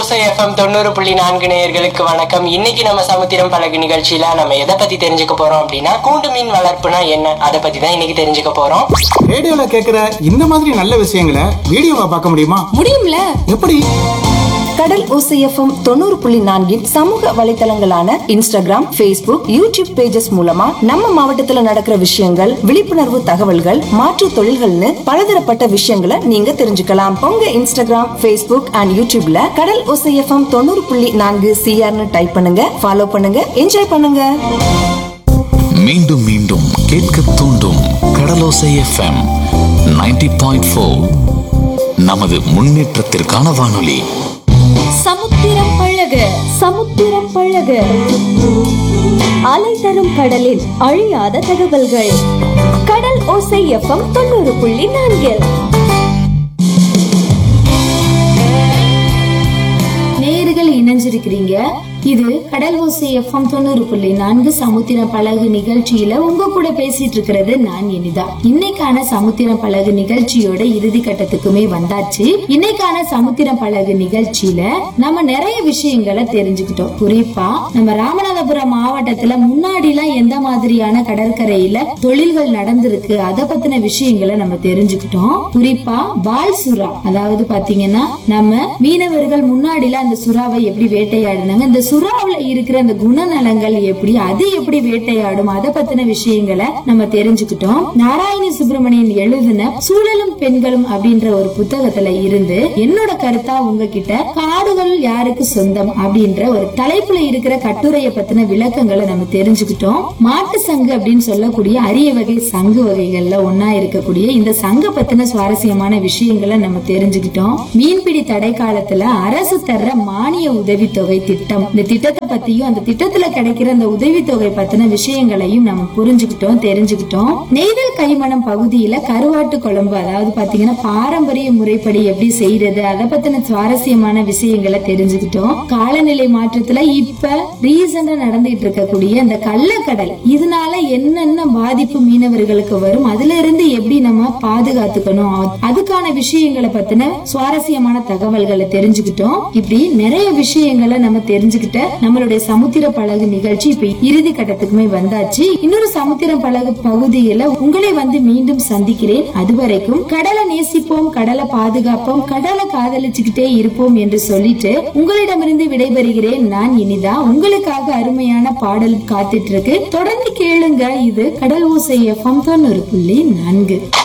ஓசை எஃப்எம் தொண்ணூறு புள்ளி நான்கு நேயர்களுக்கு வணக்கம் இன்னைக்கு நம்ம சமுத்திரம் பழகு நிகழ்ச்சியில நம்ம எதை பத்தி தெரிஞ்சுக்க போறோம் அப்படின்னா கூண்டு மீன் வளர்ப்புனா என்ன அதை பத்தி தான் இன்னைக்கு தெரிஞ்சுக்க போறோம் ரேடியோல கேக்குற இந்த மாதிரி நல்ல விஷயங்களை வீடியோவா பார்க்க முடியுமா முடியும்ல எப்படி கடல் ஓசைஎஃப்எம் தொண்ணூறு புள்ளி நான்கின் சமூக வலைத்தளங்களான இன்ஸ்டாகிராம் Facebook யூடியூப் பேஜஸ் மூலமா நம்ம மாவட்டத்துல நடக்கிற விஷயங்கள் விழிப்புணர்வு தகவல்கள் மாற்று தொழில்கள்னு பலதரப்பட்ட விஷயங்களை நீங்க தெரிஞ்சுக்கலாம் உங்க இன்ஸ்டாகிராம் Facebook அண்ட் யூடியூப்ல கடல் ஓசைஎஃப்எம் தொண்ணூறு புள்ளி நான்கு சிஆர்னு டைப் பண்ணுங்க ஃபாலோ பண்ணுங்க என்ஜாய் பண்ணுங்க மீண்டும் மீண்டும் கேட்க தூண்டும் கடலோசை எஃப்எம் 90.4 பாயிண்ட் நமது முன்னேற்றத்திற்கான வானொலி சமுத்திரம் பழக சமுத்திரம் பழக அலை தரும் கடலில் அழியாத தகவல்கள் கடல் ஓசை எஃப்எம் தொண்ணூறு புள்ளி நான்கில் நேர்கள் இணைஞ்சிருக்கிறீங்க இது கடல் ஓசை எஃப்எம் தொண்ணூறு புள்ளி நான்கு சமுத்திர பழகு நிகழ்ச்சியில உங்க கூட பேசிட்டு இருக்கிறது நான் இனிதா இன்னைக்கான சமுத்திர பழகு நிகழ்ச்சியோட இறுதி கட்டத்துக்குமே வந்தாச்சு இன்னைக்கான சமுத்திர பழகு நிகழ்ச்சியில நம்ம நிறைய விஷயங்களை தெரிஞ்சுக்கிட்டோம் குறிப்பா நம்ம ராமநாதபுரம் மாவட்டத்துல முன்னாடி எல்லாம் எந்த மாதிரியான கடற்கரையில தொழில்கள் நடந்திருக்கு அத பத்தின விஷயங்களை நம்ம தெரிஞ்சுக்கிட்டோம் குறிப்பா பால் சுறா அதாவது பாத்தீங்கன்னா நம்ம மீனவர்கள் முன்னாடில அந்த சுறாவை எப்படி வேட்டையாடினாங்க இந்த சுறாவுல இருக்கிற அந்த குணநலங்கள் எப்படி அது எப்படி வேட்டையாடும் அத பத்தின விஷயங்களை நம்ம தெரிஞ்சுக்கிட்டோம் நாராயண சுப்பிரமணியன் எழுதின சூழலும் பெண்களும் அப்படின்ற ஒரு புத்தகத்துல இருந்து என்னோட கருத்தா உங்ககிட்ட காடுகள் யாருக்கு சொந்தம் அப்படின்ற ஒரு தலைப்புல இருக்கிற கட்டுரைய பத்தின விளக்கங்களை நம்ம தெரிஞ்சுக்கிட்டோம் மாட்டு சங்கு அப்படின்னு சொல்லக்கூடிய அரிய வகை சங்கு வகைகள்ல ஒன்னா இருக்கக்கூடிய இந்த சங்க பத்தின சுவாரஸ்யமான விஷயங்களை நம்ம தெரிஞ்சுக்கிட்டோம் மீன்பிடி தடை காலத்துல அரசு தர்ற மானிய உதவித்தொகை திட்டம் இந்த திட்டத்தை பத்தியும் அந்த திட்டத்துல கிடைக்கிற அந்த உதவித்தொகை பத்தின விஷயங்களையும் நம்ம புரிஞ்சுக்கிட்டோம் தெரிஞ்சுக்கிட்டோம் நெய்தல் கைமணம் பகுதியில கருவாட்டு குழம்பு அதாவது பாத்தீங்கன்னா பாரம்பரிய முறைப்படி எப்படி செய்யறது அதை பத்தின சுவாரஸ்யமான விஷயங்களை தெரிஞ்சுக்கிட்டோம் காலநிலை மாற்றத்துல இப்ப ரீசெண்டா நடந்துகிட்டு இருக்கக்கூடிய அந்த கள்ளக்கடல் இதனால என்னென்ன பாதிப்பு மீனவர்களுக்கு வரும் அதுல இருந்து எப்படி நம்ம பாதுகாத்துக்கணும் அதுக்கான விஷயங்களை பத்தின சுவாரஸ்யமான தகவல்களை தெரிஞ்சுக்கிட்டோம் இப்படி நிறைய விஷயங்களை நம்ம தெரிஞ்சுக்கிட்ட நம்மளுடைய சமுத்திர பழகு நிகழ்ச்சி இப்ப இறுதி கட்டத்துக்குமே வந்தாச்சு இன்னொரு சமுத்திர பழகு பகுதியில உங்களை வந்து மீண்டும் சந்திக்கிறேன் அதுவரைக்கும் கடலை நேசிப்போம் கடலை பாதுகாப்போம் கடலை காதலிச்சுக்கிட்டே இருப்போம் என்று சொல்லிட்டு உங்களிடமிருந்து விடைபெறுகிறேன் நான் இனிதா உங்களுக்காக அருமையான பாடல் காத்துட்டு இருக்கு தொடர்ந்து கேளுங்க இது கடல் ஓசை எஃப்எம் தொண்ணூறு புள்ளி நான்கு